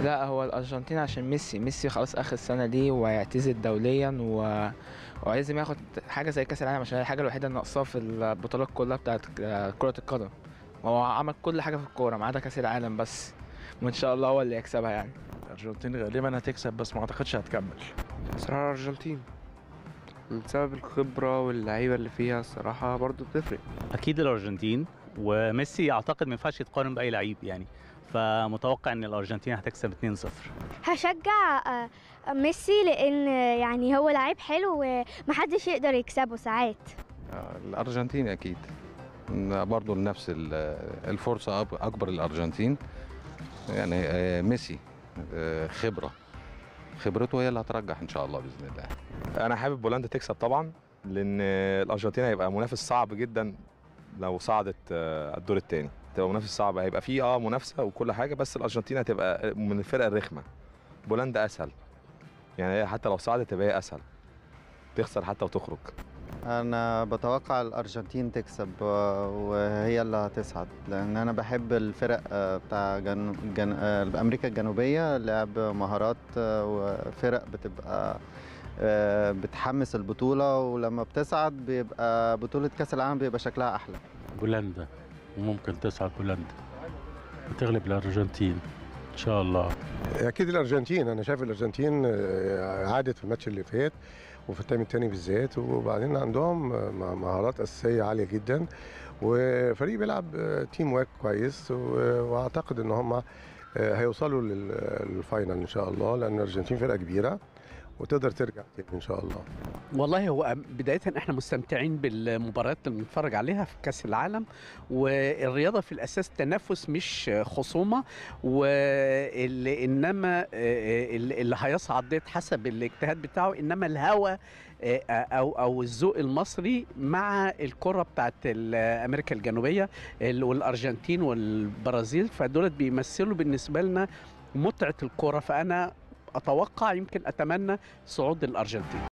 لا هو الارجنتين عشان ميسي ميسي خلاص اخر السنه دي وهيعتزل دوليا و... ولازم ياخد حاجه زي كاس العالم عشان هي الحاجه الوحيده اللي ناقصاه في البطولات كلها بتاعت كره القدم هو عمل كل حاجه في الكوره ما عدا كاس العالم بس وان شاء الله هو اللي يكسبها يعني الارجنتين غالبا هتكسب بس ما اعتقدش هتكمل صراحة الأرجنتين بسبب الخبرة واللعيبة اللي فيها الصراحة برضو بتفرق اكيد الارجنتين وميسي اعتقد ما ينفعش يتقارن باي لعيب يعني فمتوقع ان الارجنتين هتكسب 2-0 هشجع آه، ميسي لان يعني هو لعيب حلو ومحدش يقدر يكسبه ساعات الارجنتين اكيد برضه نفس ال- الفرصه أب- اكبر للارجنتين يعني آه، ميسي آه، خبره خبرته هي اللي هترجح ان شاء الله باذن الله انا حابب بولندا تكسب طبعا لان الارجنتين هيبقى منافس صعب جدا لو صعدت آه، الدور الثاني تبقى منافس صعب هيبقى فيه اه منافسه وكل حاجه بس الارجنتين هتبقى من الفرق الرخمه بولندا اسهل يعني هي حتى لو صعدت تبقى هي اسهل تخسر حتى وتخرج انا بتوقع الارجنتين تكسب آه، وهي اللي هتصعد لان انا بحب الفرق آه، بتاع جن... جن... آه، امريكا الجنوبيه لعب مهارات آه، وفرق بتبقى آه، بتحمس البطوله ولما بتصعد بيبقى بطوله كاس العالم بيبقى شكلها احلى بولندا وممكن تصعد بولندا وتغلب الارجنتين ان شاء الله اكيد الارجنتين انا شايف الارجنتين آه، عادت في الماتش اللي فات وفي التايم الثاني بالذات وبعدين عندهم آه، مهارات اساسيه عاليه جدا وفريق بيلعب آه، تيم ورك كويس و- واعتقد ان هم آه، هيوصلوا لل- للفاينل ان شاء الله لان الارجنتين فرقه كبيره وتقدر ترجع تاني ان شاء الله والله هو بداية احنا مستمتعين بالمباريات اللي بنتفرج عليها في كأس العالم والرياضة في الأساس تنافس مش خصومة واللي إنما اللي اللي هيصعد ديت حسب الاجتهاد بتاعه إنما الهوى أو أو الذوق المصري مع الكرة بتاعت أمريكا الجنوبية والأرجنتين والبرازيل فدولت بيمثلوا بالنسبة لنا متعة الكرة فأنا أتوقع يمكن أتمنى صعود الأرجنتين